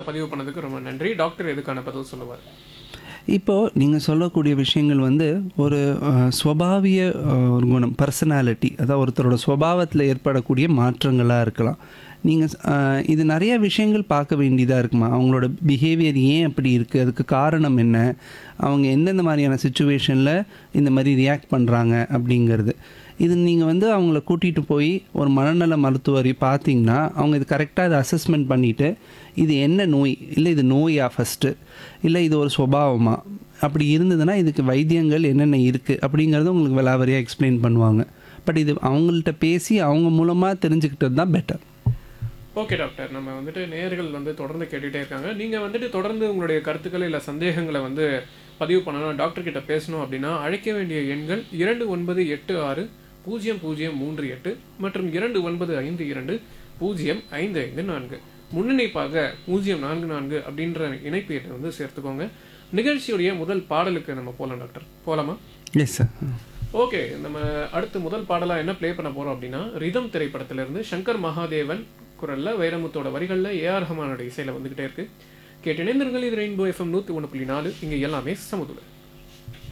பதிவு பண்ணதுக்கு ரொம்ப நன்றி டாக்டர் எதுக்கான பதில் சொல்லுவார் இப்போது நீங்கள் சொல்லக்கூடிய விஷயங்கள் வந்து ஒரு அஹ், சுவாபாவிய அஹ், ஒரு குணம் பர்சனாலிட்டி அதாவது ஒருத்தரோட சுபாவத்தில் ஏற்படக்கூடிய மாற்றங்களாக இருக்கலாம் நீங்கள் இது நிறைய விஷயங்கள் பார்க்க வேண்டியதாக இருக்குமா அவங்களோட பிஹேவியர் ஏன் அப்படி இருக்குது அதுக்கு காரணம் என்ன அவங்க எந்தெந்த மாதிரியான சுச்சுவேஷனில் இந்த மாதிரி ரியாக்ட் பண்ணுறாங்க அப்படிங்கிறது இது நீங்கள் வந்து அவங்கள கூட்டிகிட்டு போய் ஒரு மனநல மருத்துவரை பார்த்தீங்கன்னா அவங்க இது கரெக்டாக இதை அசஸ்மெண்ட் பண்ணிவிட்டு இது என்ன நோய் இல்லை இது நோயா ஃபஸ்ட்டு இல்லை இது ஒரு சுபாவமா அப்படி இருந்ததுன்னா இதுக்கு வைத்தியங்கள் என்னென்ன இருக்குது அப்படிங்கிறத உங்களுக்கு விலாவரியாக எக்ஸ்பிளைன் பண்ணுவாங்க பட் இது அவங்கள்ட்ட பேசி அவங்க மூலமாக தெரிஞ்சுக்கிட்டது தான் பெட்டர் ஓகே டாக்டர் நம்ம வந்துட்டு நேயர்கள் வந்து தொடர்ந்து கேட்டுகிட்டே இருக்காங்க நீங்கள் வந்துட்டு தொடர்ந்து உங்களுடைய கருத்துக்கள் இல்லை சந்தேகங்களை வந்து பதிவு பண்ணணும் டாக்டர் கிட்ட பேசணும் அப்படின்னா அழைக்க வேண்டிய எண்கள் இரண்டு ஒன்பது எட்டு ஆறு பூஜ்ஜியம் பூஜ்ஜியம் மூன்று எட்டு மற்றும் இரண்டு ஒன்பது ஐந்து இரண்டு பூஜ்ஜியம் ஐந்து ஐந்து நான்கு முன்னிணைப்பாக பூஜ்ஜியம் நான்கு நான்கு அப்படின்ற இணைப்பு எண்ணை வந்து சேர்த்துக்கோங்க நிகழ்ச்சியுடைய முதல் பாடலுக்கு நம்ம போகலாம் டாக்டர் போகலாமா எஸ் சார் ஓகே நம்ம அடுத்து முதல் பாடலா என்ன ப்ளே பண்ண போறோம் அப்படின்னா ரிதம் திரைப்படத்துல இருந்து சங்கர் மகாதேவன் குரல்ல வைரமுத்தோட வரிகள்ல ஏஆர் ரஹ்மானோட இசையில வந்துகிட்டே இருக்கு கேட்டு இணைந்திருங்கள் இது ரெயின்போ எஃப்எம் நூத்தி ஒன்று புள்ளி நாலு இங்க எல்லாமே சமுதுல